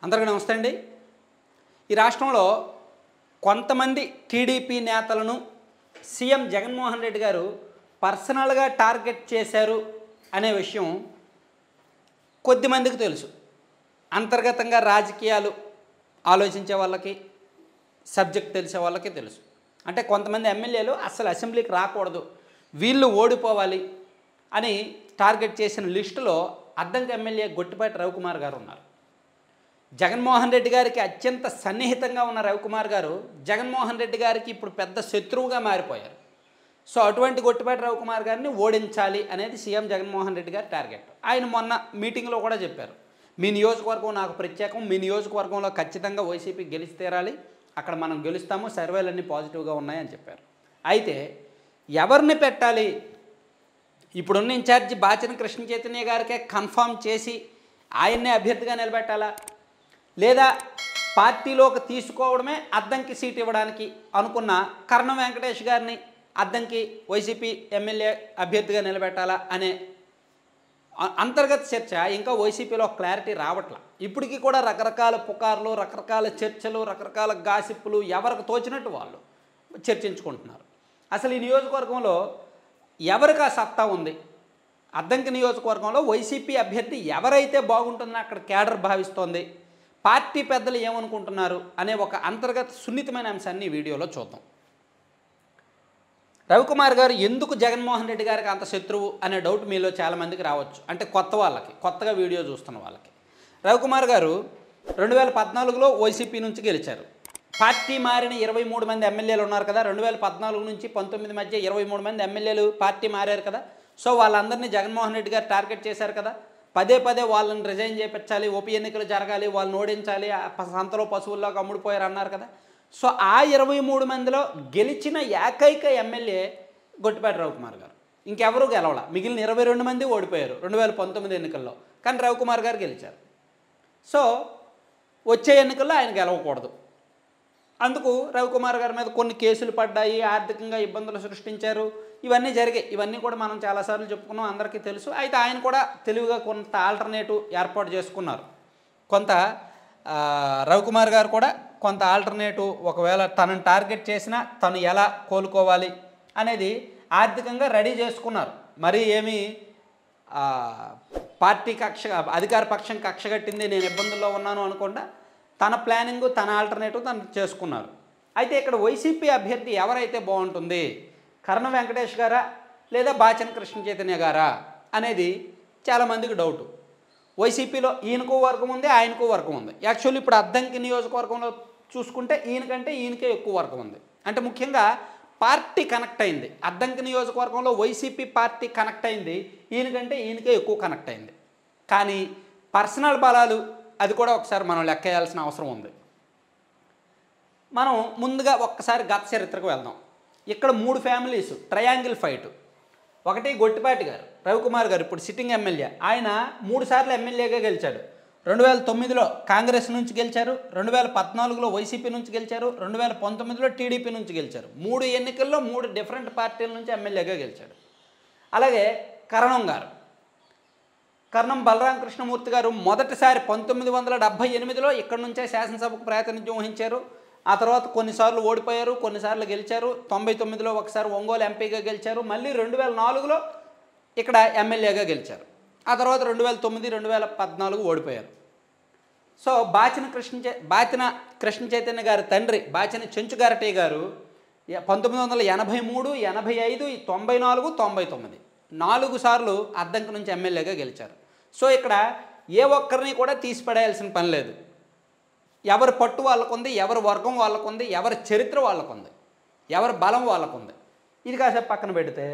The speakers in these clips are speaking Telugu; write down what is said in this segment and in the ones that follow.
అందరికీ నమస్తే అండి ఈ రాష్ట్రంలో కొంతమంది టీడీపీ నేతలను సీఎం జగన్మోహన్ రెడ్డి గారు పర్సనల్గా టార్గెట్ చేశారు అనే విషయం కొద్దిమందికి తెలుసు అంతర్గతంగా రాజకీయాలు ఆలోచించే వాళ్ళకి సబ్జెక్ట్ తెలిసే వాళ్ళకి తెలుసు అంటే కొంతమంది ఎమ్మెల్యేలు అసలు అసెంబ్లీకి రాకూడదు వీళ్ళు ఓడిపోవాలి అని టార్గెట్ చేసిన లిస్టులో అద్దంకి ఎమ్మెల్యే గొట్టిపాటి రవికుమార్ గారు ఉన్నారు జగన్మోహన్ రెడ్డి గారికి అత్యంత సన్నిహితంగా ఉన్న రవికుమార్ గారు జగన్మోహన్ రెడ్డి గారికి ఇప్పుడు పెద్ద శత్రువుగా మారిపోయారు సో అటువంటి గొట్టిపాటి రవికుమార్ గారిని ఓడించాలి అనేది సీఎం జగన్మోహన్ రెడ్డి గారి టార్గెట్ ఆయన మొన్న మీటింగ్లో కూడా చెప్పారు మీ నియోజకవర్గం నాకు ప్రత్యేకం మీ నియోజకవర్గంలో ఖచ్చితంగా వైసీపీ గెలిచి తీరాలి అక్కడ మనం గెలుస్తాము సర్వేలన్నీ పాజిటివ్గా ఉన్నాయని చెప్పారు అయితే ఎవరిని పెట్టాలి ఇప్పుడున్న ఇన్ఛార్జి బాచిన కృష్ణ చైతన్య గారికే కన్ఫామ్ చేసి ఆయన్నే అభ్యర్థిగా నిలబెట్టాలా లేదా పార్టీలోకి తీసుకోవడమే అద్దంకి సీట్ ఇవ్వడానికి అనుకున్న కర్ణం వెంకటేష్ గారిని అద్దంకి వైసీపీ ఎమ్మెల్యే అభ్యర్థిగా నిలబెట్టాలా అనే అ- అంతర్గత చర్చ ఇంకా వైసీపీలో క్లారిటీ రావట్ల ఇప్పటికీ కూడా రకరకాల పుకార్లు రకరకాల చర్చలు రకరకాల గాసిప్పులు ఎవరికి తోచినట్టు వాళ్ళు చర్చించుకుంటున్నారు అసలు ఈ నియోజకవర్గంలో ఎవరికి ఆ సత్తా ఉంది అద్దంకి నియోజకవర్గంలో వైసీపీ అభ్యర్థి ఎవరైతే బాగుంటుందని అక్కడ కేడర్ భావిస్తోంది పార్టీ పెద్దలు ఏమనుకుంటున్నారు అనే ఒక అంతర్గత సున్నితమైన అంశాన్ని ఈ వీడియోలో చూద్దాం రవికుమార్ గారు ఎందుకు జగన్మోహన్ రెడ్డి గారికి అంత శత్రువు అనే డౌట్ మీలో చాలామందికి రావచ్చు అంటే కొత్త వాళ్ళకి కొత్తగా వీడియో చూస్తున్న వాళ్ళకి రవికుమార్ గారు రెండు వేల పద్నాలుగులో వైసీపీ నుంచి గెలిచారు పార్టీ మారిన ఇరవై మూడు మంది ఎమ్మెల్యేలు ఉన్నారు కదా రెండు వేల పద్నాలుగు నుంచి పంతొమ్మిది మధ్య ఇరవై మూడు మంది ఎమ్మెల్యేలు పార్టీ మారారు కదా సో వాళ్ళందరినీ జగన్మోహన్ రెడ్డి గారు టార్గెట్ చేశారు కదా పదే పదే వాళ్ళని రిజైన్ చేయించాలి ఉప ఎన్నికలు జరగాలి వాళ్ళని ఓడించాలి ఆ ప- సంతలో పశువుల్లోకి అమ్ముడుపోయారు అన్నారు కదా సో ఆ ఇరవై మూడు మందిలో గెలిచిన ఏకైక ఎమ్మెల్యే గొట్టిపాటి రవికుమార్ గారు ఇంకెవరూ గెలవాల మిగిలిన ఇరవై రెండు మంది ఓడిపోయారు రెండు వేల పంతొమ్మిది ఎన్నికల్లో కానీ రవికుమార్ గారు గెలిచారు సో వచ్చే ఎన్నికల్లో ఆయన గెలవకూడదు అందుకు రవికుమార్ గారి మీద కొన్ని కేసులు పడ్డాయి ఆర్థికంగా ఇబ్బందులు సృష్టించారు ఇవన్నీ జరిగాయి ఇవన్నీ కూడా మనం చాలాసార్లు చెప్పుకున్నాం అందరికీ తెలుసు అయితే ఆయన కూడా తెలివిగా కొంత ఆల్టర్నేటివ్ ఏర్పాటు చేసుకున్నారు కొంత ఆ, రవికుమార్ గారు కూడా కొంత ఆల్టర్నేటివ్ ఒకవేళ తనని టార్గెట్ చేసినా తను ఎలా కోలుకోవాలి అనేది ఆర్థికంగా రెడీ చేసుకున్నారు మరి ఏమీ ఆ, పార్టీ కక్ష అధికార పక్షం కక్ష కట్టింది నేను ఇబ్బందుల్లో ఉన్నాను అనకుండా తన ప్లానింగ్ తన ఆల్టర్నేటివ్ తను చేసుకున్నారు అయితే ఇక్కడ వైసీపీ అభ్యర్థి ఎవరైతే బాగుంటుంది కర్ణ వెంకటేష్ గారా లేదా బాచన కృష్ణ చైతన్య గారా అనేది చాలామందికి డౌటు వైసీపీలో ఈయనకు వర్గం ఉంది ఆయనకు వర్గం ఉంది యాక్చువల్లీ ఇప్పుడు అద్దంకి నియోజకవర్గంలో చూసుకుంటే ఈయనకంటే ఈయనకే ఎక్కువ వర్గం ఉంది అంటే ముఖ్యంగా పార్టీ కనెక్ట్ అయింది అద్దంకి నియోజకవర్గంలో వైసీపీ పార్టీ కనెక్ట్ అయింది ఈయనకంటే ఈయనకే ఎక్కువ కనెక్ట్ అయింది కానీ పర్సనల్ బలాలు అది కూడా ఒకసారి మనం లెక్కేయాల్సిన అవసరం ఉంది మనం ముందుగా ఒక్కసారి గత చరిత్రకు వెళ్దాం ఇక్కడ మూడు ఫ్యామిలీస్ ట్రయాంగిల్ ఫైట్ ఒకటి గొట్టిపాటి గారు రవికుమార్ గారు ఇప్పుడు సిట్టింగ్ ఎమ్మెల్యే ఆయన మూడు సార్లు ఎమ్మెల్యేగా గెలిచాడు రెండు వేల తొమ్మిదిలో కాంగ్రెస్ నుంచి గెలిచారు రెండు వేల పద్నాలుగులో వైసీపీ నుంచి గెలిచారు రెండు వేల పంతొమ్మిదిలో టీడీపీ నుంచి గెలిచారు మూడు ఎన్నికల్లో మూడు డిఫరెంట్ పార్టీల నుంచి ఎమ్మెల్యేగా గెలిచాడు అలాగే కరణం గారు కర్ణం బలరామ కృష్ణమూర్తి గారు మొదటిసారి పంతొమ్మిది వందల డెబ్భై ఎనిమిదిలో ఇక్కడి నుంచే శాసనసభకు ప్రాతినిధ్యం వహించారు ఆ తర్వాత కొన్నిసార్లు ఓడిపోయారు కొన్నిసార్లు గెలిచారు తొంభై తొమ్మిదిలో ఒకసారి ఒంగోలు ఎంపీగా గెలిచారు మళ్ళీ రెండు వేల నాలుగులో ఇక్కడ ఎమ్మెల్యేగా గెలిచారు ఆ తర్వాత రెండు వేల తొమ్మిది రెండు వేల పద్నాలుగు ఓడిపోయారు సో బాచిన కృష్ణ చై బాచిన కృష్ణ చైతన్య గారి తండ్రి బాచిన చెంచుగారటయ్య గారు ఎ- పంతొమ్మిది వందల ఎనభై మూడు ఎనభై ఐదు తొంభై నాలుగు తొంభై తొమ్మిది నాలుగు సార్లు అద్దంకి నుంచి ఎమ్మెల్యేగా గెలిచారు సో ఇక్కడ ఏ ఒక్కరిని కూడా తీసిపడేయాల్సిన పని లేదు ఎవరి పట్టు వాళ్ళకుంది ఎవరి వర్గం వాళ్ళకుంది ఎవరి చరిత్ర వాళ్ళకుంది ఎవరి బలం వాళ్ళకుంది ఇది కాసేపు పక్కన పెడితే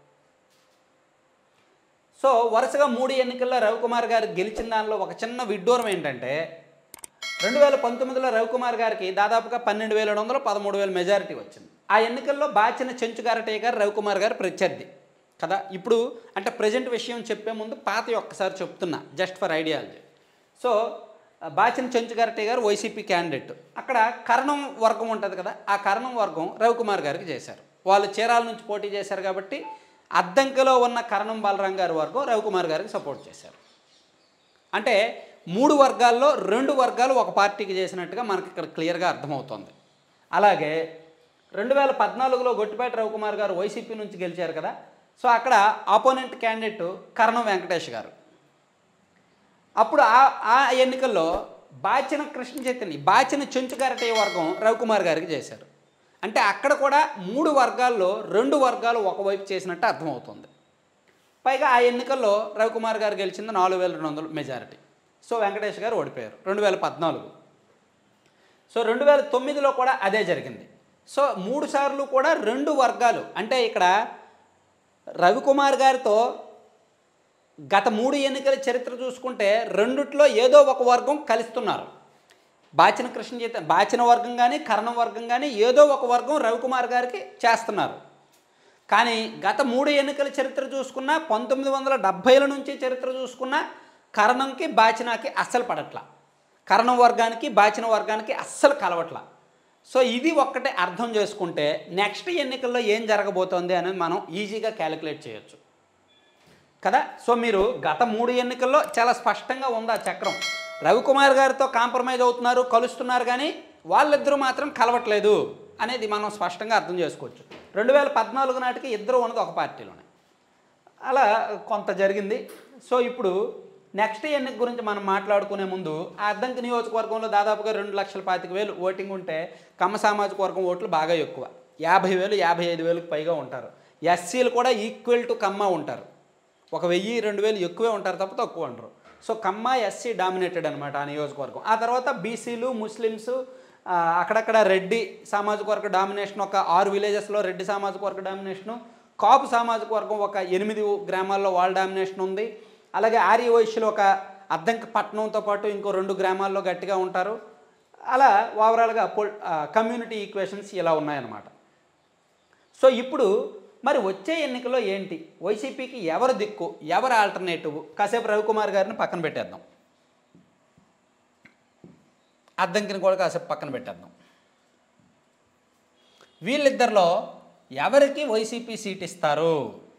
సో వరుసగా మూడు ఎన్నికల్లో రవికుమార్ గారు గెలిచిన దానిలో ఒక చిన్న విడ్డూరం ఏంటంటే రెండు వేల పంతొమ్మిదిలో రవికుమార్ గారికి దాదాపుగా పన్నెండు వేల ఏడు వందలు పదమూడు వేల మెజారిటీ వచ్చింది ఆ ఎన్నికల్లో బాచిన చెంచుగారటయ్య గారు రవికుమార్ గారు ప్రత్యర్థి కదా ఇప్పుడు అంటే ప్రజెంట్ విషయం చెప్పే ముందు పాత ఒక్కసారి చెప్తున్నా just for ideology so Bachina Chenchugarataiah గారు వైసీపీ క్యాండిడేట్ అక్కడ కరణం వర్గం ఉంటుంది కదా ఆ కరణం వర్గం రవికుమార్ గారికి చేశారు వాళ్ళు చీరాల నుంచి పోటీ చేశారు కాబట్టి అద్దంకిలో ఉన్న కరణం బలరాం గారి వర్గం రవికుమార్ గారికి సపోర్ట్ చేశారు అంటే మూడు వర్గాల్లో రెండు వర్గాలు ఒక పార్టీకి చేసినట్టుగా మనకి ఇక్కడ క్లియర్గా అర్థమవుతోంది అలాగే రెండు వేల పద్నాలుగులో గొట్టిపేట రవికుమార్ గారు వైసీపీ నుంచి గెలిచారు కదా సో అక్కడ ఆపోనెంట్ క్యాండిడేట్ కరణం వెంకటేష్ గారు అప్పుడు ఆ ఆ ఎన్నికల్లో బాచిన కృష్ణ చైతన్య బాచిన చెంచుగారటయ్య వర్గం రవికుమార్ గారికి చేశారు అంటే అక్కడ కూడా మూడు వర్గాల్లో రెండు వర్గాలు ఒకవైపు చేసినట్టు అర్థమవుతుంది పైగా ఆ ఎన్నికల్లో రవికుమార్ గారు గెలిచింది నాలుగు వేల రెండు వందల మెజారిటీ సో వెంకటేష్ గారు ఓడిపోయారు రెండు వేల పద్నాలుగు సో రెండు వేల తొమ్మిదిలో కూడా అదే జరిగింది సో మూడు సార్లు కూడా రెండు వర్గాలు అంటే ఇక్కడ రవికుమార్ గారితో గత మూడు ఎన్నికల చరిత్ర చూసుకుంటే రెండిట్లో ఏదో ఒక వర్గం కలుస్తున్నారు బాచిన కృష్ణ చేత బాచిన వర్గం కానీ కరణం వర్గం కానీ ఏదో ఒక వర్గం రవికుమార్ గారికి చేస్తున్నారు కానీ గత మూడు ఎన్నికల చరిత్ర చూసుకున్నా పంతొమ్మిది వందల డెబ్భైల నుంచి చరిత్ర చూసుకున్నా కరణంకి బాచినాకి అస్సలు పడట్ల కరణం వర్గానికి బాచిన వర్గానికి అస్సలు కలవట్ల సో ఇది ఒక్కటే అర్థం చేసుకుంటే నెక్స్ట్ ఎన్నికల్లో ఏం జరగబోతోంది అనేది మనం ఈజీగా క్యాలిక్యులేట్ చేయొచ్చు కదా సో మీరు గత మూడు ఎన్నికల్లో చాలా స్పష్టంగా ఉంది ఆ చక్రం రవికుమార్ గారితో కాంప్రమైజ్ అవుతున్నారు కలుస్తున్నారు కానీ వాళ్ళిద్దరూ మాత్రం కలవట్లేదు అనేది మనం స్పష్టంగా అర్థం చేసుకోవచ్చు రెండు వేల పద్నాలుగు నాటికి ఇద్దరు ఉన్నది ఒక పార్టీలోనే అలా కొంత జరిగింది సో ఇప్పుడు నెక్స్ట్ ఎన్నిక గురించి మనం మాట్లాడుకునే ముందు ఆ అద్దంకి నియోజకవర్గంలో దాదాపుగా రెండు లక్షల పాతిక వేలు ఓటింగ్ ఉంటే కమ్మ సామాజిక వర్గం ఓట్లు బాగా ఎక్కువ యాభై వేలు యాభై ఐదు వేలకు పైగా ఉంటారు ఎస్సీలు కూడా ఈక్వల్ టు కమ్మ ఉంటారు ఒక వెయ్యి రెండు వేలు ఎక్కువే ఉంటారు తప్ప తక్కువ ఉండరు సో కమ్మ ఎస్సీ డామినేటెడ్ అనమాట ఆ నియోజకవర్గం ఆ తర్వాత బీసీలు ముస్లిమ్స్ ఆ, అక్కడక్కడ రెడ్డి సామాజిక వర్గ డామినేషన్ ఒక ఆరు విలేజెస్లో రెడ్డి సామాజిక వర్గ డామినేషను కాపు సామాజిక వర్గం ఒక ఎనిమిది గ్రామాల్లో వాళ్ళ డామినేషన్ ఉంది అలాగే ఆర్య వైశ్యులు ఒక అద్దంకి పట్టణంతో పాటు ఇంకో రెండు గ్రామాల్లో గట్టిగా ఉంటారు అలా ఓవరాల్గా పొల్ కమ్యూనిటీ ఈక్వేషన్స్ ఇలా ఉన్నాయన్నమాట సో ఇప్పుడు మరి వచ్చే ఎన్నికలో ఏంటి వైసీపీకి ఎవరు దిక్కు ఎవరు ఆల్టర్నేటివ్ కాసేపు రవికుమార్ గారిని పక్కన పెట్టేద్దాం అద్దంకిని కూడా కాసేపు పక్కన పెట్టేద్దాం వీళ్ళిద్దరిలో ఎవరికి వైసీపీ సీట్ ఇస్తారు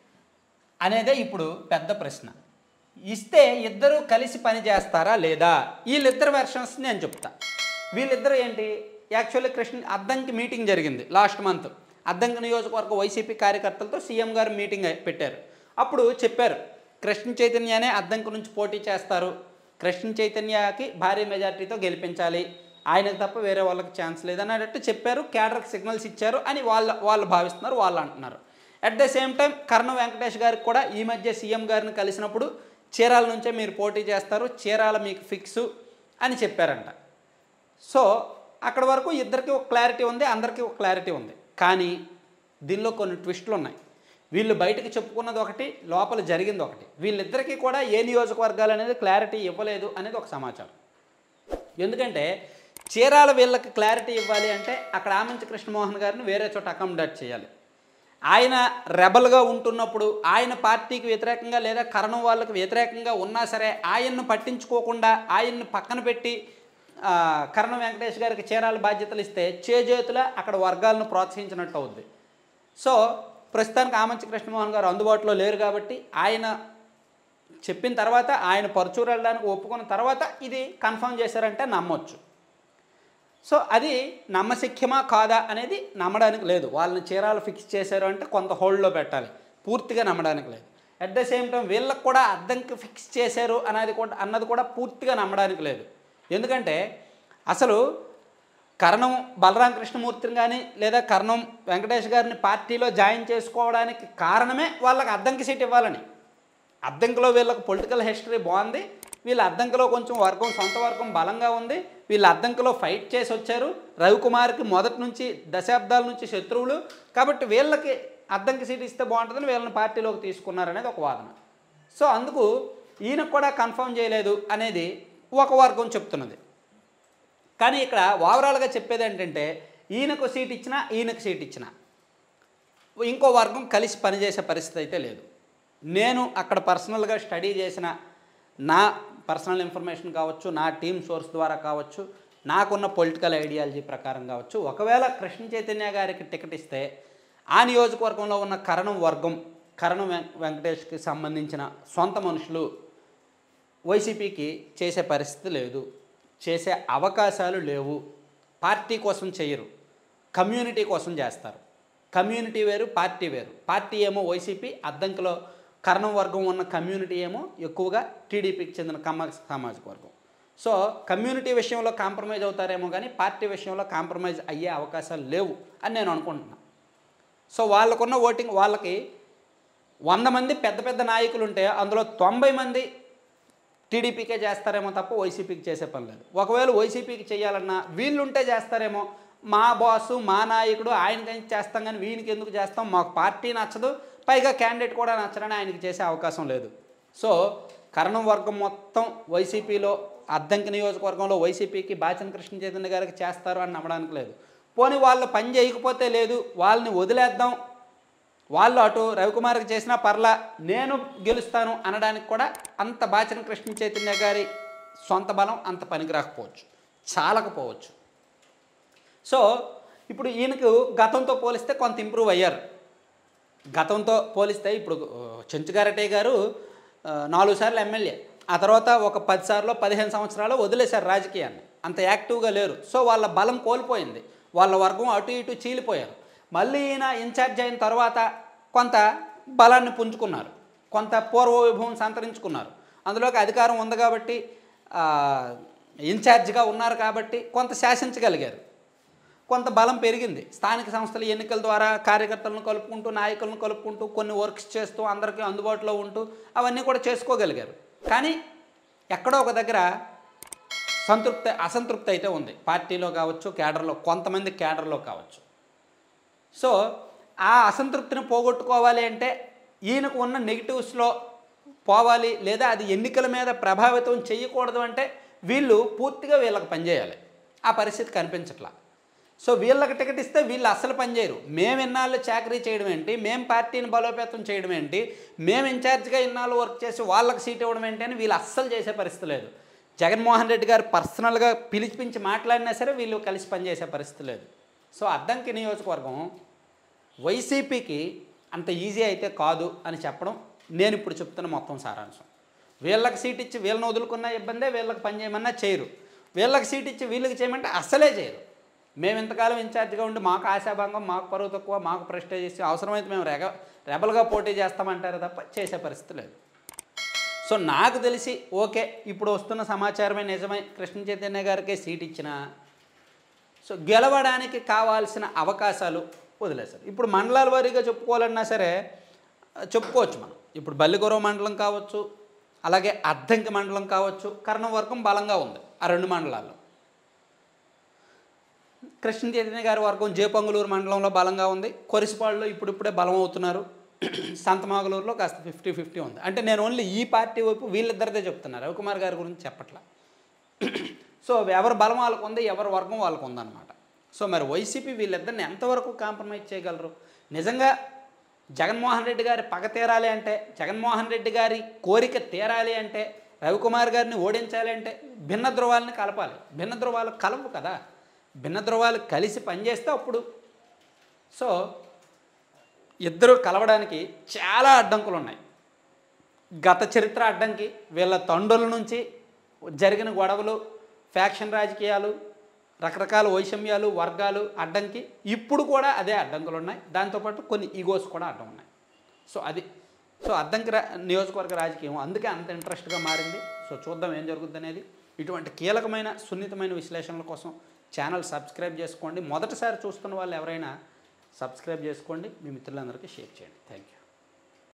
అనేదే ఇప్పుడు పెద్ద ప్రశ్న ఇస్తే ఇద్దరు కలిసి పని చేస్తారా లేదా వీళ్ళిద్దరు వెర్షన్స్ నేను చెప్తా వీళ్ళిద్దరు ఏంటి యాక్చువల్లీ కృష్ణ అద్దంకి మీటింగ్ జరిగింది లాస్ట్ మంత్ అద్దంకి నియోజకవర్గ వైసీపీ కార్యకర్తలతో సీఎం గారు మీటింగ్ పెట్టారు అప్పుడు చెప్పారు కృష్ణ చైతన్యనే అద్దంకి నుంచి పోటీ చేస్తారు కృష్ణ చైతన్యకి భారీ మెజార్టీతో గెలిపించాలి ఆయనకు తప్ప వేరే వాళ్ళకి ఛాన్స్ లేదన్నట్టు చెప్పారు కేడర్కి సిగ్నల్స్ ఇచ్చారు అని వాళ్ళ వాళ్ళు భావిస్తున్నారు వాళ్ళు అంటున్నారు at the same time Karna Venkatesh గారికి కూడా ఈ మధ్య సీఎం గారిని కలిసినప్పుడు చీరాల నుంచే మీరు పోటీ చేస్తారు చీరాల మీకు ఫిక్సు అని చెప్పారంట సో అక్కడ వరకు ఇద్దరికి ఒక క్లారిటీ ఉంది అందరికీ ఒక క్లారిటీ ఉంది కానీ దీనిలో కొన్ని ట్విస్టులు ఉన్నాయి వీళ్ళు బయటకు చెప్పుకున్నది ఒకటి లోపల జరిగింది ఒకటి వీళ్ళిద్దరికీ కూడా ఏ నియోజకవర్గాలు అనేది క్లారిటీ ఇవ్వలేదు అనేది ఒక సమాచారం ఎందుకంటే చీరాల వీళ్ళకి క్లారిటీ ఇవ్వాలి అంటే అక్కడ ఆమంచి కృష్ణమోహన్ గారిని వేరే చోట అకామిడేట్ చేయాలి ఆయన రెబల్గా ఉంటున్నప్పుడు ఆయన పార్టీకి వ్యతిరేకంగా లేదా కరణం వాళ్ళకి వ్యతిరేకంగా ఉన్నా సరే ఆయన్ను పట్టించుకోకుండా ఆయన్ని పక్కన పెట్టి ఆ, కరణం వెంకటేష్ గారికి చీరాల బాధ్యతలు ఇస్తే చేజేతుల అక్కడ వర్గాలను ప్రోత్సహించినట్టు అవుద్ది సో ప్రస్తుతానికి ఆమంచి కృష్ణమోహన్ గారు అందుబాటులో లేరు కాబట్టి ఆయన చెప్పిన తర్వాత ఆయన పరుచూరు వెళ్ళడానికి ఒప్పుకున్న తర్వాత ఇది కన్ఫర్మ్ చేశారంటే నమ్మొచ్చు సో అది నమ్మశక్యమా కాదా అనేది నమ్మడానికి లేదు వాళ్ళని చీరాలు ఫిక్స్ చేశారు అంటే కొంత హోల్డ్లో పెట్టాలి పూర్తిగా నమ్మడానికి లేదు అట్ ద సేమ్ టైం వీళ్ళకి కూడా అద్దంకి ఫిక్స్ చేశారు అనేది కూడా అన్నది కూడా పూర్తిగా నమ్మడానికి లేదు ఎందుకంటే అసలు కరణం బలరాం కృష్ణమూర్తిని కానీ లేదా కరణం వెంకటేష్ గారిని పార్టీలో జాయిన్ చేసుకోవడానికి కారణమే వాళ్ళకి అద్దంకి సీట్ ఇవ్వాలని అద్దంకిలో వీళ్ళకి పొలిటికల్ హిస్టరీ బాగుంది వీళ్ళ అద్దంకిలో కొంచెం వర్గం సొంత వర్గం బలంగా ఉంది వీళ్ళ అద్దంకిలో ఫైట్ చేసి వచ్చారు రవికుమార్కి మొదటి నుంచి దశాబ్దాల నుంచి శత్రువులు కాబట్టి వీళ్ళకి అద్దంకి సీట్ ఇస్తే బాగుంటుందని వీళ్ళని పార్టీలోకి తీసుకున్నారనేది ఒక వాదన సో అందుకు ఈయనకు కూడా కన్ఫర్మ్ చేయలేదు అనేది ఒక వర్గం చెప్తున్నది కానీ ఇక్కడ ఓవరాల్గా చెప్పేది ఏంటంటే ఈయనకు సీట్ ఇచ్చినా ఈయనకు సీట్ ఇచ్చినా ఇంకో వర్గం కలిసి పనిచేసే పరిస్థితి అయితే లేదు నేను అక్కడ పర్సనల్గా స్టడీ చేసిన నా పర్సనల్ ఇన్ఫర్మేషన్ కావచ్చు నా టీమ్ సోర్స్ ద్వారా కావచ్చు నాకున్న పొలిటికల్ ఐడియాలజీ ప్రకారం కావచ్చు ఒకవేళ కృష్ణ చైతన్య గారికి టికెట్ ఇస్తే ఆ నియోజకవర్గంలో ఉన్న కరణం వర్గం కరణం వెం- వెంకటేష్కి సంబంధించిన సొంత మనుషులు వైసీపీకి చేసే పరిస్థితి లేదు చేసే అవకాశాలు లేవు పార్టీ కోసం చేయరు కమ్యూనిటీ కోసం చేస్తారు కమ్యూనిటీ వేరు పార్టీ వేరు పార్టీ ఏమో వైసీపీ అద్దంకిలో కర్ణం వర్గం ఉన్న కమ్యూనిటీ ఏమో ఎక్కువగా టీడీపీకి చెందిన కమ్మ సామాజిక వర్గం సో కమ్యూనిటీ విషయంలో కాంప్రమైజ్ అవుతారేమో కానీ పార్టీ విషయంలో కాంప్రమైజ్ అయ్యే అవకాశాలు లేవు అని నేను అనుకుంటున్నాను సో వాళ్ళకున్న ఓటింగ్ వాళ్ళకి వంద మంది పెద్ద పెద్ద నాయకులు ఉంటే అందులో తొంభై మంది టీడీపీకే చేస్తారేమో తప్ప వైసీపీకి చేసే పని లేదు ఒకవేళ వైసీపీకి చేయాలన్నా వీళ్ళుంటే చేస్తారేమో మా బాసు మా నాయకుడు ఆయనకి చేస్తాం కానీ వీనికి ఎందుకు చేస్తాం మాకు పార్టీ నచ్చదు పైగా క్యాండిడేట్ కూడా నచ్చడని ఆయనకి చేసే అవకాశం లేదు సో కరణం వర్గం మొత్తం వైసీపీలో అద్దంకి నియోజకవర్గంలో వైసీపీకి బాచన కృష్ణ చైతన్య గారికి చేస్తారు అని నమ్మడానికి లేదు పోనీ వాళ్ళు పని చేయకపోతే లేదు వాళ్ళని వదిలేద్దాం వాళ్ళు అటు రవికుమార్కి చేసినా పర్లా నేను గెలుస్తాను అనడానికి కూడా అంత బాచిన కృష్ణ చైతన్య గారి సొంత బలం అంత పనికిరాకపోవచ్చు చాలకపోవచ్చు సో ఇప్పుడు ఈయనకు గతంతో పోలిస్తే కొంత ఇంప్రూవ్ అయ్యారు గతంతో పోలిస్తే ఇప్పుడు ఆ, చెంచుగారటే గారు ఆ, నాలుగు సార్లు ఎమ్మెల్యే ఆ తర్వాత ఒక పది సార్లు పదిహేను సంవత్సరాలు వదిలేశారు రాజకీయాన్ని అంత యాక్టివ్గా లేరు సో వాళ్ళ బలం కోల్పోయింది వాళ్ళ వర్గం అటు ఇటు చీలిపోయారు మళ్ళీ ఈయన ఇన్ఛార్జ్ అయిన తర్వాత కొంత బలాన్ని పుంజుకున్నారు కొంత పూర్వ వైభవం సంతరించుకున్నారు అందులోకి అధికారం ఉంది కాబట్టి ఆ, ఇన్ఛార్జిగా ఉన్నారు కాబట్టి కొంత శాసించగలిగారు కొంత బలం పెరిగింది స్థానిక సంస్థల ఎన్నికల ద్వారా కార్యకర్తలను కలుపుకుంటూ నాయకులను కలుపుకుంటూ కొన్ని వర్క్స్ చేస్తూ అందరికీ అందుబాటులో ఉంటూ అవన్నీ కూడా చేసుకోగలిగారు కానీ ఎక్కడో ఒక దగ్గర సంతృప్తి అసంతృప్తి అయితే ఉంది పార్టీలో కావచ్చు కేడర్లో కొంతమంది కేడర్లో కావచ్చు సో ఆ అసంతృప్తిని పోగొట్టుకోవాలి అంటే ఈయనకు ఉన్న నెగిటివ్స్లో పోవాలి లేదా అది ఎన్నికల మీద ప్రభావితం చేయకూడదు అంటే వీళ్ళు పూర్తిగా వీళ్ళకి పనిచేయాలి ఆ పరిస్థితి కనిపించట్లా సో వీళ్ళకి టికెట్ ఇస్తే వీళ్ళు అస్సలు పనిచేయరు మేము ఇన్నాళ్ళు చాకరీ చేయడం ఏంటి మేము పార్టీని బలోపేతం చేయడం ఏంటి మేము ఇన్ఛార్జ్గా ఇన్నాళ్ళు వర్క్ చేసి వాళ్ళకి సీట్ ఇవ్వడం ఏంటి అని వీళ్ళు అస్సలు చేసే పరిస్థితి లేదు జగన్మోహన్ రెడ్డి గారు పర్సనల్గా పిలిచిపించి మాట్లాడినా సరే వీళ్ళు కలిసి పనిచేసే పరిస్థితి లేదు సో అద్దంకి నియోజకవర్గం వైసీపీకి అంత ఈజీ అయితే కాదు అని చెప్పడం నేను ఇప్పుడు చెప్తున్న మొత్తం సారాంశం వీళ్ళకి సీట్ ఇచ్చి వీళ్ళని వదులుకున్న ఇబ్బందే వీళ్ళకి పని చేయమన్నా చేయరు వీళ్ళకి సీట్ ఇచ్చి వీళ్ళకి చేయమంటే అస్సలే చేయరు మేము ఇంతకాలం ఇన్ఛార్జ్గా ఉండి మాకు ఆశాభంగం మాకు పరువు తక్కువ మాకు ప్రెస్టేజ్ ఇచ్చి అవసరమైతే మేము రెగ రెబల్గా పోటీ చేస్తామంటారు తప్ప చేసే పరిస్థితి లేదు సో నాకు తెలిసి ఓకే ఇప్పుడు వస్తున్న సమాచారమే నిజమే కృష్ణ చైతన్య గారికే సీట్ ఇచ్చినా సో గెలవడానికి కావాల్సిన అవకాశాలు వదిలేశారు ఇప్పుడు మండలాల వారీగా చెప్పుకోవాలన్నా సరే ఆ, చెప్పుకోవచ్చు మనం ఇప్పుడు బల్లిగొరవ మండలం కావచ్చు అలాగే అద్దంకి మండలం కావచ్చు కర్ణవర్గం బలంగా ఉంది ఆ రెండు మండలాల్లో కృష్ణ చైతన్య గారి వర్గం జేపంగులూరు మండలంలో బలంగా ఉంది కొరిసిపాడులో ఇప్పుడిప్పుడే బలం అవుతున్నారు సంతమాగులూరులో కాస్త ఫిఫ్టీ ఫిఫ్టీ ఉంది అంటే నేను ఓన్లీ ఈ పార్టీ వైపు వీళ్ళిద్దరిదే చెప్తున్నారు రవికుమార్ గారి గురించి చెప్పట్లా సో ఎవరి బలం వాళ్ళకు ఉంది ఎవరి వర్గం వాళ్ళకు ఉందన్నమాట సో మరి వైసీపీ వీళ్ళిద్దరిని ఎంతవరకు కాంప్రమైజ్ చేయగలరు నిజంగా జగన్మోహన్ రెడ్డి గారి పగ తీరాలి అంటే జగన్మోహన్ రెడ్డి గారి కోరిక తీరాలి అంటే రవికుమార్ గారిని ఓడించాలి అంటే భిన్న ధృవాలని కలపాలి భిన్న ధృవాలు కలవు కదా భిన్న ధృవాలు కలిసి పనిచేస్తే అప్పుడు సో ఇద్దరు కలవడానికి చాలా అడ్డంకులు ఉన్నాయి గత చరిత్ర అడ్డంకి వీళ్ళ తండ్రుల నుంచి జరిగిన గొడవలు ఫ్యాక్షన్ రాజకీయాలు రకరకాల వైషమ్యాలు వర్గాలు అడ్డంకి ఇప్పుడు కూడా అదే అడ్డంకులు ఉన్నాయి దాంతోపాటు కొన్ని ఈగోస్ కూడా అడ్డం ఉన్నాయి సో అది సో అద్దంకి రా నియోజకవర్గ రాజకీయం అందుకే అంత ఇంట్రెస్ట్గా మారింది సో చూద్దాం ఏం జరుగుతుంది అనేది ఇటువంటి కీలకమైన సున్నితమైన విశ్లేషణల కోసం ఛానల్ సబ్స్క్రైబ్ చేసుకోండి మొదటిసారి చూస్తున్న వాళ్ళు ఎవరైనా సబ్స్క్రైబ్ చేసుకోండి మీ మిత్రులందరికీ షేర్ చేయండి థ్యాంక్ యూ